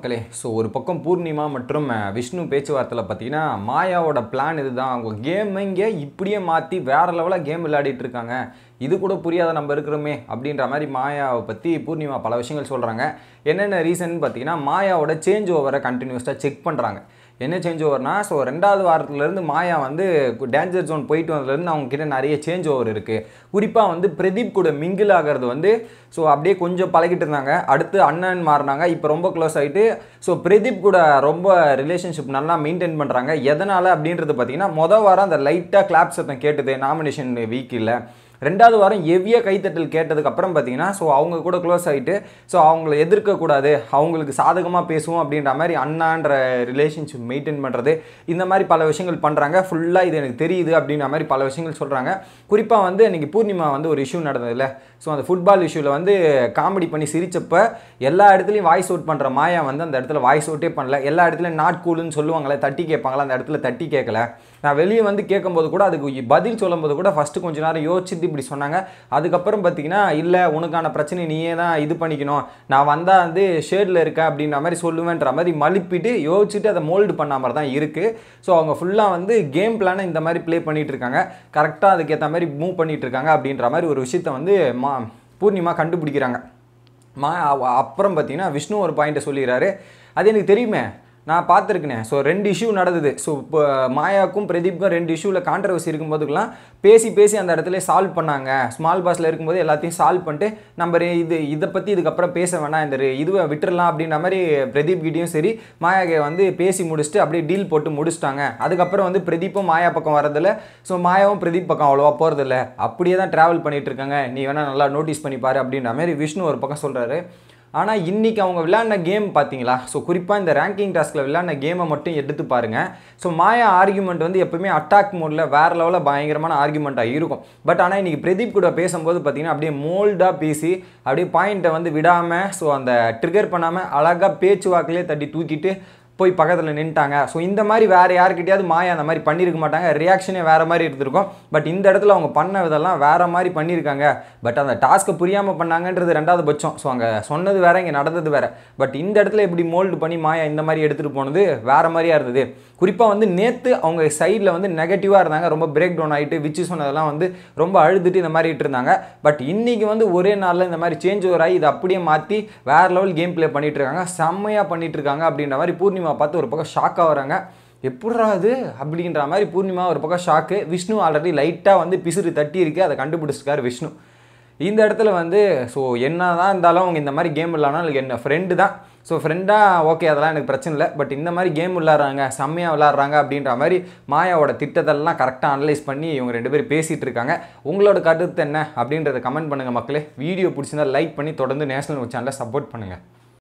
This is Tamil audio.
மக்களே ஸோ ஒரு பக்கம் பூர்ணிமா மற்றும் அஹ், விஷ்ணு பேச்சுவார்த்தையில் பார்த்தீங்கன்னா மாயாவோட பிளான் இதுதான் அவங்க கேமிங்க இப்படியே மாற்றி வேற லெவலில் கேம் விளையாடிட்டு இருக்காங்க இது கூட புரியாத நம்ம இருக்கிறோமே அப்படின்ற மாதிரி மாயாவை பற்றி பூர்ணிமா பல விஷயங்கள் சொல்கிறாங்க என்னென்ன ரீசன் பார்த்தீங்கன்னா மாயாவோட சேஞ்ச் ஓவரை கண்டினியூஸாக செக் பண்ணுறாங்க என்ன சேஞ்ச் ஓவர்னா ஸோ ரெண்டாவது வாரத்துலேருந்து மாயா வந்து டேஞ்சர் ஜோன் போயிட்டு வந்ததுலேருந்து அவங்க கிட்ட நிறைய சேஞ்ச் ஓவர் இருக்குது குறிப்பாக வந்து பிரதீப் கூட மிங்கிள் ஆகிறது வந்து ஸோ அப்படியே கொஞ்சம் பழகிட்டு இருந்தாங்க அடுத்து அண்ணன் மாறினாங்க இப்போ ரொம்ப க்ளோஸ் ஆகிட்டு ஸோ பிரதீப் கூட ரொம்ப ரிலேஷன்ஷிப் நல்லா மெயின்டைன் பண்ணுறாங்க எதனால் அப்படின்றது பார்த்தீங்கன்னா மொதல் வாரம் அந்த லைட்டாக கிளாப் சத்தம் கேட்டது நாமினேஷன் வீக்கில் ரெண்டாவது வாரம் எவ்விய கைத்தட்டல் கேட்டதுக்கு அப்புறம் பார்த்தீங்கன்னா ஸோ அவங்க கூட க்ளோஸ் ஆகிட்டு ஸோ அவங்கள எதிர்க்கக்கூடாது அவங்களுக்கு சாதகமாக பேசுவோம் அப்படின்ற மாதிரி அண்ணான்ற ரிலேஷன்ஷிப் மெயின்டைன் பண்ணுறது இந்த மாதிரி பல விஷயங்கள் பண்ணுறாங்க ஃபுல்லாக இது எனக்கு தெரியுது அப்படின்ற மாதிரி பல விஷயங்கள் சொல்கிறாங்க குறிப்பாக வந்து இன்னைக்கு பூர்ணிமா வந்து ஒரு இஷ்யூ நடந்ததுல ஸோ அந்த ஃபுட்பால் இஷ்யூவில் வந்து காமெடி பண்ணி சிரிச்சப்ப எல்லா இடத்துலையும் வாய்ஸ் அவுட் பண்ணுற மாயா வந்து அந்த இடத்துல வாய்ஸ் அவுட்டே பண்ணல எல்லா இடத்துலையும் நாட் கூலுன்னு சொல்லுவாங்களே தட்டி கேட்பாங்களா அந்த இடத்துல தட்டி கேட்கல நான் வெளியே வந்து கேட்கும்போது கூட அதுக்கு பதில் சொல்லும்போது கூட ஃபஸ்ட்டு கொஞ்ச நேரம் யோசிச்சுட்டு இப்படி சொன்னாங்க அதுக்கப்புறம் பார்த்தீங்கன்னா இல்லை உனக்கான பிரச்சனை நீயே தான் இது பண்ணிக்கணும் நான் வந்தால் வந்து ஷேடில் இருக்க அப்படின்ற மாதிரி சொல்லுவேன்ற மாதிரி மழுப்பிட்டு யோசிச்சுட்டு அதை மோல்டு பண்ண மாதிரி தான் இருக்குது ஸோ அவங்க ஃபுல்லாக வந்து கேம் பிளானை இந்த மாதிரி ப்ளே பண்ணிட்டு இருக்காங்க கரெக்டாக அதுக்கேற்ற மாதிரி மூவ் பண்ணிட்டு இருக்காங்க அப்படின்ற மாதிரி ஒரு விஷயத்த வந்து மா பூர்ணிமா கண்டுபிடிக்கிறாங்க மா அ- அப்புறம் பார்த்தீங்கன்னா விஷ்ணு ஒரு பாயிண்ட்டை சொல்லிடுறாரு அது எனக்கு தெரியுமே நான் பார்த்துருக்கேனே ஸோ ரெண்டு இஷ்யூ நடந்தது ஸோ இப்போ மாயாவுக்கும் பிரதீப்க்கும் ரெண்டு இஷ்யூவில் கான்ட்ரவர்சி இருக்கும்போதுக்கெல்லாம் பேசி பேசி அந்த இடத்துல சால்வ் பண்ணாங்க ஸ்மால் பாஸில் இருக்கும்போது எல்லாத்தையும் சால்வ் பண்ணிட்டு நம்ம ரெ- இது இதை பற்றி இதுக்கப்புறம் பேச வேணாம் இந்த ரெ- இதுவை விட்டுறலாம் அப்படின்ற மாதிரி பிரதீப் கிட்டயும் சரி மாயாவை வந்து பேசி முடிச்சுட்டு அப்படியே டீல் போட்டு முடிச்சிட்டாங்க அதுக்கப்புறம் வந்து பிரதீப்பும் மாயா பக்கம் வரதில்ல ஸோ மாயாவும் பிரதீப் பக்கம் அவ்வளோவா போகிறதில்ல அப்படியே தான் ட்ராவல் பண்ணிட்டு இருக்காங்க நீ வேணால் நல்லா நோட்டீஸ் பண்ணி பாரு அப்படின்ற மாதிரி விஷ்ணு ஒரு பக்கம் சொல்கிறாரு ஆனால் இன்றைக்கி அவங்க விளையாடின கேம் பார்த்தீங்களா ஸோ குறிப்பாக இந்த ரேங்கிங் டாஸ்கில் விளையாடின கேமை மட்டும் எடுத்து பாருங்கள் ஸோ மாயா ஆர்குமெண்ட் வந்து எப்பவுமே அட்டாக் மோடில் வேறு லெவலில் பயங்கரமான ஆர்குமெண்ட்டாக இருக்கும் பட் ஆனால் இன்றைக்கி பிரதீப் கூட பேசும்போது பார்த்தீங்கன்னா அப்படியே மோல்டாக பேசி அப்படியே பாயிண்ட்டை வந்து விடாமல் ஸோ அந்த ட்ரிகர் பண்ணாமல் அழகாக பேச்சுவாக்கிலே தட்டி தூக்கிட்டு போய் பக்கத்தில் நின்ட்டாங்க ஸோ இந்த மாதிரி வேறு யாருக்கிட்டையாவது மாயா அந்த மாதிரி பண்ணியிருக்க மாட்டாங்க ரியாக்ஷனே வேறு மாதிரி இருந்திருக்கும் பட் இந்த இடத்துல அவங்க பண்ண விதெல்லாம் வேறு மாதிரி பண்ணியிருக்காங்க பட் அந்த டாஸ்க்கை புரியாமல் பண்ணாங்கன்றது ரெண்டாவது பட்சம் ஸோ அங்கே சொன்னது வேற இங்கே நடந்தது வேற பட் இந்த இடத்துல எப்படி மோல்டு பண்ணி மாயா இந்த மாதிரி எடுத்துகிட்டு போனது வேறு மாதிரியா இருந்தது குறிப்பாக வந்து நேற்று அவங்க சைடில் வந்து நெகட்டிவாக இருந்தாங்க ரொம்ப பிரேக் டவுன் ஆகிட்டு விச்சு சொன்னதெல்லாம் வந்து ரொம்ப அழுதுட்டு இந்த மாதிரி இட்டு இருந்தாங்க பட் இன்னைக்கு வந்து ஒரே நாளில் இந்த மாதிரி சேஞ்ச் ஓவர் ஆகி இதை அப்படியே மாற்றி வேற லெவல் கேம் ப்ளே பண்ணிட்டு இருக்காங்க செம்மையாக பண்ணிட்டு இருக்காங்க அப்படின்ற மாதிரி பூர்ணிமா பார்த்து ஒரு பக்கம் ஷாக்காக வராங்க எப்படிடா அது அப்படின்ற மாதிரி பூர்ணிமா ஒரு பக்கம் ஷாக்கு விஷ்ணு ஆல்ரெடி லைட்டாக வந்து பிசுறு தட்டி இருக்கு அதை கண்டுபிடிச்சிருக்காரு விஷ்ணு இந்த இடத்துல வந்து ஸோ என்ன தான் இருந்தாலும் அவங்க இந்த மாதிரி கேம் விளாட்னா என்ன ஃப்ரெண்டு தான் ஸோ ஃப்ரெண்டாக ஓகே அதெல்லாம் எனக்கு பிரச்சனை இல்லை பட் இந்த மாதிரி கேம் விளாட்றாங்க செம்மையாக விளாட்றாங்க அப்படின்ற மாதிரி மாயாவோட திட்டத்தெல்லாம் கரெக்டாக அனலைஸ் பண்ணி இவங்க ரெண்டு பேரும் பேசிகிட்டு இருக்காங்க உங்களோட கருத்து என்ன அப்படின்றத கமெண்ட் பண்ணுங்கள் மக்களே வீடியோ பிடிச்சிருந்தா லைக் பண்ணி தொடர்ந்து நேஷனல் சேனலை சப்போர்ட் பண்ணுங்கள்